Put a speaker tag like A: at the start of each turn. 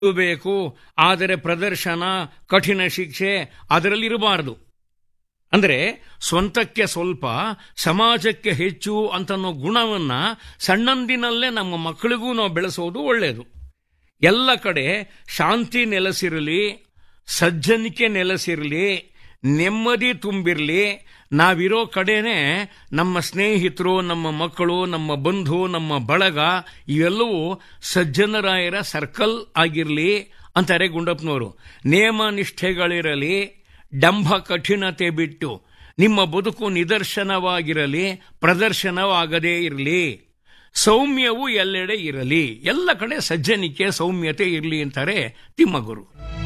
A: ಬೇಕು ಆದರೆ ಪ್ರದರ್ಶನ ಕಠಿಣ ಶಿಕ್ಷೆ ಅದರಲ್ಲಿರಬಾರದು ಅಂದ್ರೆ ಸ್ವಂತಕ್ಕೆ ಸ್ವಲ್ಪ ಸಮಾಜಕ್ಕೆ ಹೆಚ್ಚು ಅಂತನ್ನೋ ಗುಣವನ್ನ ಸಣ್ಣಂದಿನಲ್ಲೇ ನಮ್ಮ ಮಕ್ಕಳಿಗೂ ನಾವು ಬೆಳೆಸೋದು ಒಳ್ಳೆಯದು ಎಲ್ಲ ಕಡೆ ಶಾಂತಿ ನೆಲೆಸಿರಲಿ ಸಜ್ಜನಿಕೆ ನೆಲೆಸಿರಲಿ ನೆಮ್ಮದಿ ತುಂಬಿರಲಿ ನಾವಿರೋ ಕಡೆನೆ ನಮ್ಮ ಸ್ನೇಹಿತರು ನಮ್ಮ ಮಕ್ಕಳು ನಮ್ಮ ಬಂಧು ನಮ್ಮ ಬಳಗ ಇವೆಲ್ಲವೂ ಸಜ್ಜನರಾಯರ ಸರ್ಕಲ್ ಆಗಿರಲಿ ಅಂತಾರೆ ಗುಂಡಪ್ಪನವರು ನೇಮ ನಿಷ್ಠೆಗಳಿರಲಿ ಡಂಭ ಕಠಿಣತೆ ಬಿಟ್ಟು ನಿಮ್ಮ ಬದುಕು ನಿದರ್ಶನವಾಗಿರಲಿ ಪ್ರದರ್ಶನವಾಗದೇ ಇರಲಿ ಸೌಮ್ಯವು ಎಲ್ಲೆಡೆ ಇರಲಿ ಎಲ್ಲ ಕಡೆ ಸಜ್ಜನಿಕೆ ಸೌಮ್ಯತೆ ಇರಲಿ ಅಂತಾರೆ ತಿಮ್ಮಗುರು